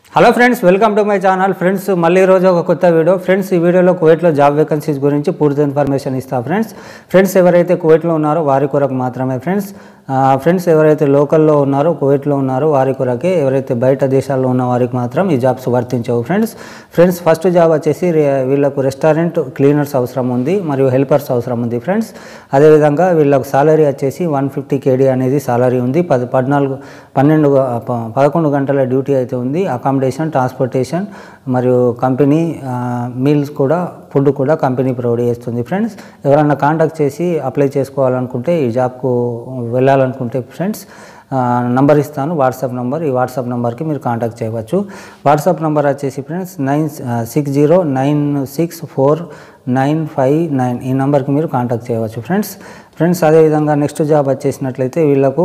hello friends welcome to my channel friends మళ్ళీ ఈరోజు ఒక కొత్త వీడియో ఫ్రెండ్స్ ఈ వీడియోలో కువైట్లో జాబ్ వేకెన్సీస్ గురించి పూర్తి ఇన్ఫర్మేషన్ ఇస్తా ఫ్రెండ్స్ ఫ్రెండ్స్ ఎవరైతే కువైట్లో ఉన్నారో వారి కొరకు మాత్రమే ఫ్రెండ్స్ ఆ, ఫ్రెండ్స్ ఎవరైతే లోకల్లో ఉన్నారో కువైట్లో ఉన్నారో వారి కొరకే ఎవరైతే బయట దేశాల్లో ఉన్న వారికి మాత్రం ఈ జాబ్స్ వర్తించవు ఫ్రెండ్స్ ఫ్రెండ్స్ ఫస్ట్ జాబ్ వచ్చేసి రే- వీళ్ళకు రెస్టారెంట్ క్లీనర్స్ అవసరం ఉంది మరియు హెల్పర్స్ అవసరం ఉంది ఫ్రెండ్స్ అదేవిధంగా వీళ్ళకు సాలరీ వచ్చేసి వన్ ఫిఫ్టీ కేడీ అనేది సాలరీ ఉంది పది పద్నాలుగు పన్నెండు గ- ప- పదకొండు గంటల డ్యూటీ అయితే ఉంది అకామిడేషన్ ట్రాన్స్పోర్టేషన్ మరియు కంపెనీ మీల్స్ కూడా ఫుడ్ కూడా కంపెనీ ప్రొవైడ్ చేస్తుంది ఫ్రెండ్స్ ఎవరన్నా కాంటాక్ట్ చేసి అప్లై చేసుకోవాలనుకుంటే ఈ జాబ్కు వెళ్ళాలనుకుంటే ఫ్రెండ్స్ నంబర్ ఇస్తాను వాట్సాప్ నంబర్ ఈ వాట్సాప్ నంబర్కి మీరు కాంటాక్ట్ చేయవచ్చు వాట్సాప్ నంబర్ వచ్చేసి friends nine six zero nine six four nine five nine ఈ నెంబర్కి మీరు కాంటాక్ట్ చేయవచ్చు ఫ్రెండ్స్ ఫ్రెండ్స్ అదేవిధంగా నెక్స్ట్ జాబ్ వచ్చేసినట్లయితే వీళ్ళకు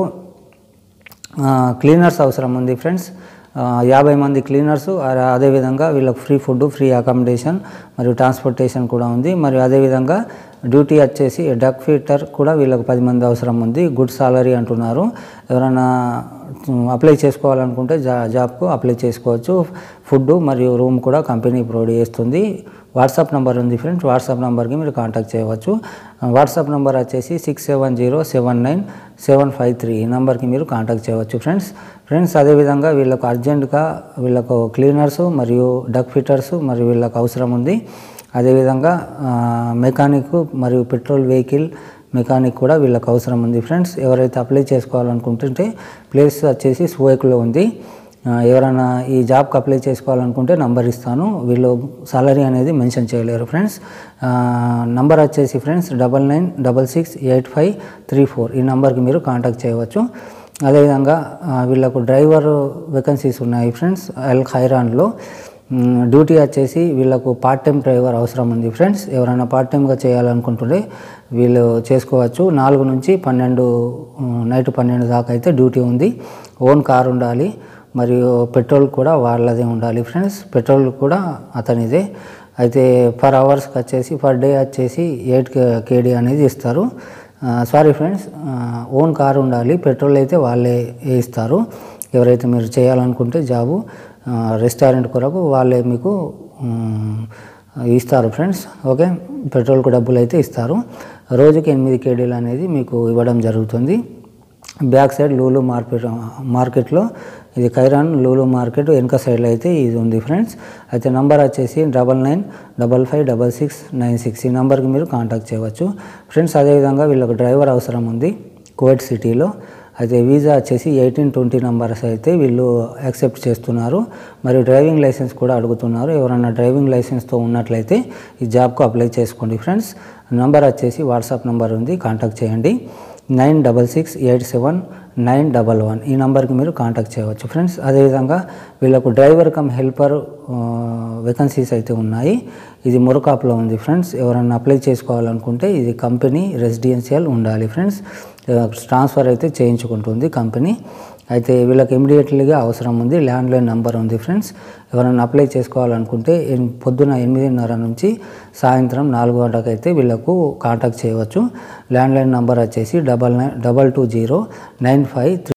ఆ, క్లీనర్స్ అవసరం ఉంది ఫ్రెండ్స్ ఆ, యాభై మంది క్లీనర్స్ ఆ- అదేవిధంగా వీళ్ళకి ఫ్రీ ఫుడ్ ఫ్రీ అకామిడేషన్ మరియు ట్రాన్స్పోర్టేషన్ కూడా ఉంది మరియు అదేవిధంగా డ్యూటీ వచ్చేసి డక్ ఫిటర్ కూడా వీళ్ళకి పది మంది అవసరం ఉంది గుడ్ సాలరీ అంటున్నారు ఎవరైనా ఉమ్, అప్లై చేసుకోవాలనుకుంటే జా జాబ్కు అప్లై చేసుకోవచ్చు ఫుడ్ మరియు రూమ్ కూడా కంపెనీ ప్రొవైడ్ చేస్తుంది వాట్సాప్ నెంబర్ ఉంది ఫ్రెండ్స్ వాట్సాప్ నెంబర్కి మీరు కాంటాక్ట్ చేయవచ్చు వాట్సాప్ నెంబర్ వచ్చేసి six seven zero seven nine seven five three ఈ నెంబర్కి మీరు కాంటాక్ట్ చేయవచ్చు ఫ్రెండ్స్ ఫ్రెండ్స్ అదేవిధంగా వీళ్ళకు అర్జెంటుగా వీళ్ళకు క్లీనర్స్ మరియు డక్ ఫిట్టర్స్ మరియు వీళ్ళకు అవసరం ఉంది అదేవిధంగా ఆ, మెకానిక్ మరియు పెట్రోల్ వెహికల్ మెకానిక్ కూడా వీళ్ళకి అవసరం ఉంది ఫ్రెండ్స్ ఎవరైతే అప్లై చేసుకోవాలనుకుంటుంటే ప్లేస్ వచ్చేసి సువైకులో ఉంది ఆ, ఎవరైనా ఈ జాబ్కి అప్లై చేసుకోవాలనుకుంటే నంబర్ ఇస్తాను వీళ్ళు సాలరీ అనేది మెన్షన్ చేయలేరు ఫ్రెండ్స్ ఆ, నంబర్ వచ్చేసి friends double nine double six eight five three four ఈ నంబర్కి మీరు కాంటాక్ట్ చేయవచ్చు అదేవిధంగా ఆ, వీళ్ళకు డ్రైవర్ వేకెన్సీస్ ఉన్నాయి ఫ్రెండ్స్ ఎల్ ఖైరాన్లో మ్, డ్యూటీ వచ్చేసి వీళ్ళకు పార్ట్ టైం డ్రైవర్ అవసరం ఉంది ఫ్రెండ్స్ ఎవరైనా పార్ట్ టైంగా చేయాలనుకుంటుంటే వీళ్ళు చేసుకోవచ్చు నాలుగు నుంచి పన్నెండు మ్, నైట్ పన్నెండు దాకా అయితే డ్యూటీ ఉంది ఓన్ కార్ ఉండాలి మరియు పెట్రోల్ కూడా వాళ్ళదే ఉండాలి ఫ్రెండ్స్ పెట్రోల్ కూడా అతనిదే అయితే పర్ అవర్స్కి వచ్చేసి పర్ డే వచ్చేసి ఎయిట్ కేడీ అనేది ఇస్తారు సారీ ఫ్రెండ్స్ ఓన్ కార్ ఉండాలి పెట్రోల్ అయితే వాళ్ళే ఇస్తారు ఎవరైతే మీరు చేయాలనుకుంటే జాబు ఆ, రెస్టారెంట్ కొరకు వాళ్ళే మీకు ఉమ్, ఇస్తారు ఫ్రెండ్స్ ఓకే పెట్రోల్కు డబ్బులు అయితే ఇస్తారు రోజుకి ఎనిమిది కేడీలు అనేది మీకు ఇవ్వడం జరుగుతుంది బ్యాక్ సైడ్ లూలు మార్కెట్ మార్కెట్లో ఇది ఖైరాన్ లూలు మార్కెట్ వెనక సైడ్లో అయితే ఇది ఉంది ఫ్రెండ్స్ అయితే నంబర్ వచ్చేసి double nine double five double six nine six ఈ నెంబర్కి మీరు కాంటాక్ట్ చేయవచ్చు ఫ్రెండ్స్ అదేవిధంగా వీళ్ళకి డ్రైవర్ అవసరం ఉంది కువైట్ సిటీలో అయితే వీసా వచ్చేసి ఎయిటీన్ ట్వంటీ నెంబర్స్ అయితే వీళ్ళు యాక్సెప్ట్ చేస్తున్నారు మరియు డ్రైవింగ్ లైసెన్స్ కూడా అడుగుతున్నారు ఎవరైనా డ్రైవింగ్ లైసెన్స్తో ఉన్నట్లయితే ఈ జాబ్కు అప్లై చేసుకోండి ఫ్రెండ్స్ నంబర్ వచ్చేసి వాట్సాప్ నెంబర్ ఉంది కాంటాక్ట్ చేయండి nine double six eight seven nine double one ఈ నెంబర్కి మీరు కాంటాక్ట్ చేయవచ్చు ఫ్రెండ్స్ అదేవిధంగా వీళ్ళకు డ్రైవర్ కమ్ హెల్పర్ వేకెన్సీస్ అయితే ఉన్నాయి ఇది మురకాప్లో ఉంది ఫ్రెండ్స్ ఎవరైనా అప్లై చేసుకోవాలనుకుంటే ఇది కంపెనీ రెసిడెన్షియల్ ఉండాలి ఫ్రెండ్స్ ట్రాన్స్ఫర్ అయితే చేయించుకుంటుంది కంపెనీ అయితే వీళ్ళకి ఇమీడియట్లీగా అవసరం ఉంది ల్యాండ్లైన్ నెంబర్ ఉంది ఫ్రెండ్స్ ఎవరైనా అప్లై చేసుకోవాలనుకుంటే ఎన్- పొద్దున ఎనిమిదిన్నర నుంచి సాయంత్రం నాలుగు గంటలకు అయితే వీళ్ళకు కాంటాక్ట్ చేయవచ్చు ల్యాండ్లైన్ నెంబర్ వచ్చేసి double nine double two zero nine five